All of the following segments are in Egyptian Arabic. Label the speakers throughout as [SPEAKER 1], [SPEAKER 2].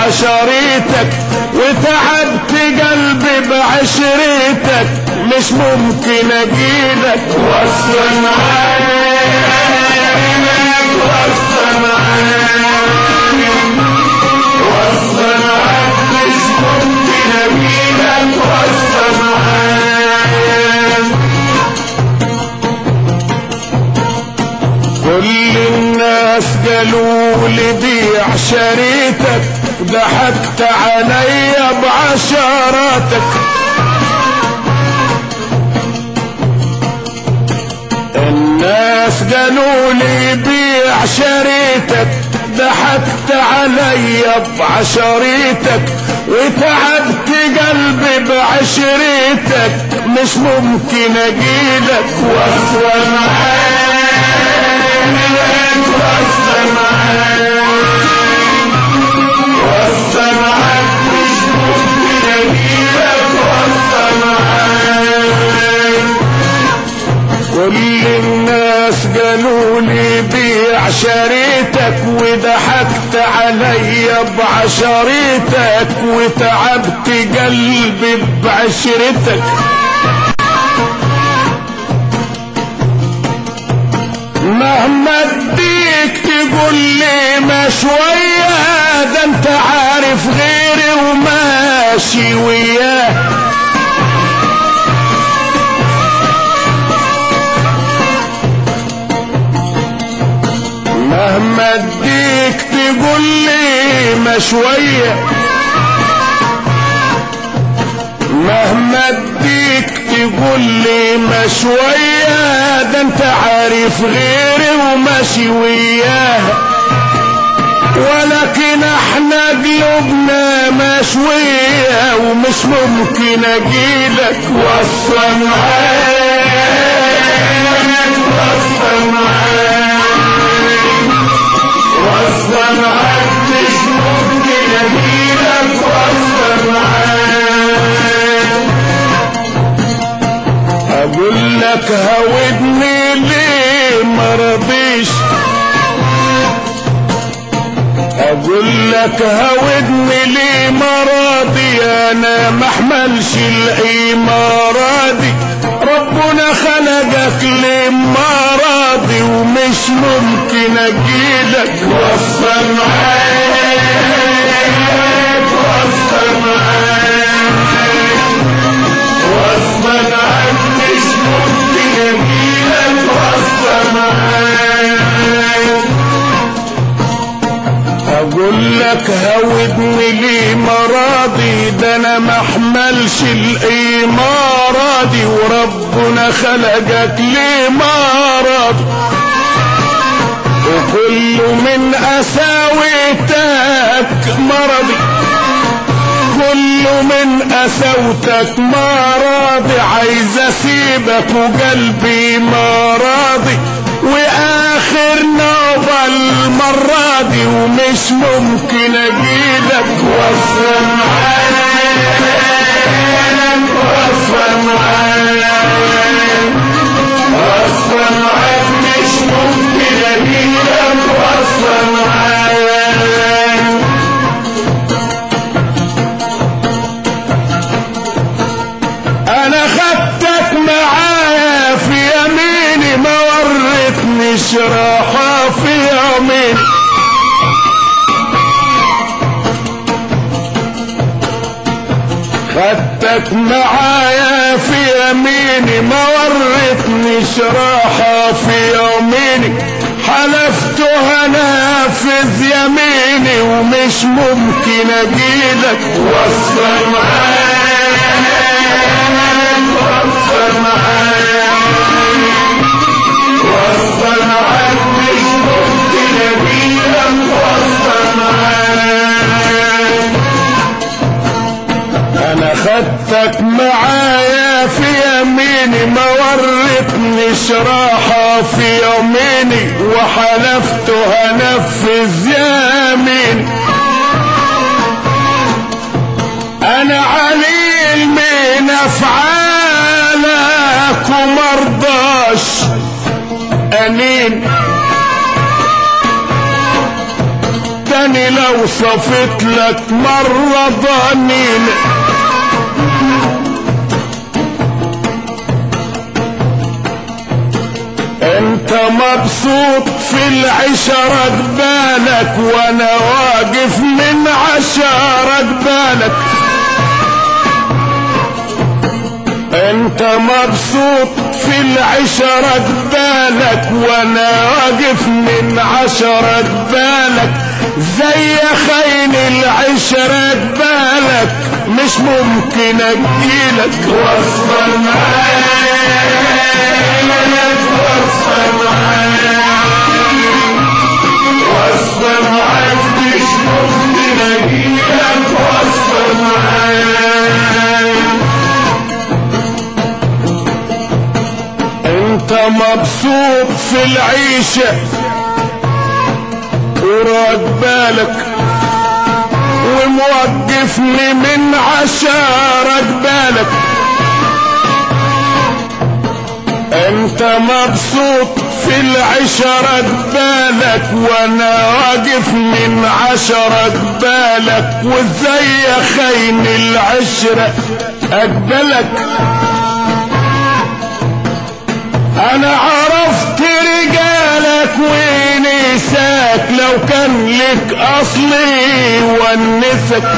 [SPEAKER 1] بعشريتك وتعبت قلبي بعشريتك مش ممكن اجيلك وصل معاك وصل معاك وصل معاك مش ممكن اجيلك وصل معاك كل الناس قالوا لي بيع شريتك ضحكت عليا بعشراتك الناس قالوا لي بيع شريتك ضحكت عليا بعشريتك وتعبت قلبي بعشريتك مش ممكن اجيلك واصوى معاك واصوى معاك واصوى معاك مش ممكن اجيلك واصوى معاك كل الناس قالوا لي بيع شريتك وضحكت عليا بعشريتك وتعبت قلبي بعشرتك مهما اديك تقول لي ما شوية ده انت عارف غيري وماشي وياه مهما اديك تقول لي ما شوية مهما اديك تقول لي ما شوية ده انت عارف غيري وماشي وياه ولكن احنا قلوبنا مشوية ومش ممكن اجيلك وصل معاك وصل معاك وصل معاك مش ممكن اجيلك وصل معاك اقول لك هودني ليه مرضيش اقول لك هودني ليه مرضي انا محملش الامارة ربنا خلقك لمراضي ومش ممكن اجيلك وصل معاك وصل معاك وصل معاك مش ممكن اجيلك وصل معاك اقول لك هودني لي مراضي ده انا محملش الامارة دي وربنا خلقك لي مرض وكل من اساويتك مرضي كل من اسوتك مرضي عايز اسيبك وقلبي مرضي واخر نوبة المرة دي ومش ممكن اجيلك وصل معاك وصل معاك وصل معاك مش ممكن اجيلك وصل معاك انا خدتك معايا في يميني ما ورتنيش راحة في يومين خدتك معايا في يميني ما ورتنيش راحة في يوميني حلفت هنفذ يميني ومش ممكن اجيلك وصل معاك وصل معاك وصل معاك مش ممكن اجيلك وصل معاك انا خدتك معايا في يميني ما ورتنيش راحة في يوميني وحلفت هنفذ يميني انا عليل من افعالك ومرضاش انين ده تاني لو صفت لك مرة ضنين انت مبسوط في العشرة بالك وانا واقف من عشرة بالك انت مبسوط في العشرة بالك وانا واقف من عشرة بالك زي خين العشرة بالك مش ممكن اجيلك وصفا معاك وصفا معاك وصفا معاك مش ممكن اجيلك وصفا معاك انت مبسوط في العيشة وراك بالك وموقفني من عشارك بالك انت مبسوط في العشرة بالك وانا واقف من عشرة بالك وازاي خين العشرة اقبلك انا عرفت رجالك ونساك لو كان لك اصلي ونسك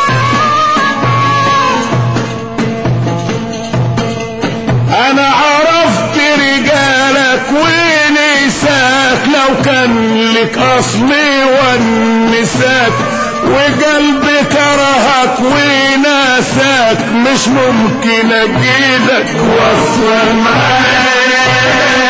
[SPEAKER 1] انا عرفت رجالك ونساك لو كان لك اصلي ونساك وقلبي كرهك وناساك مش ممكن اجيلك وصل معاك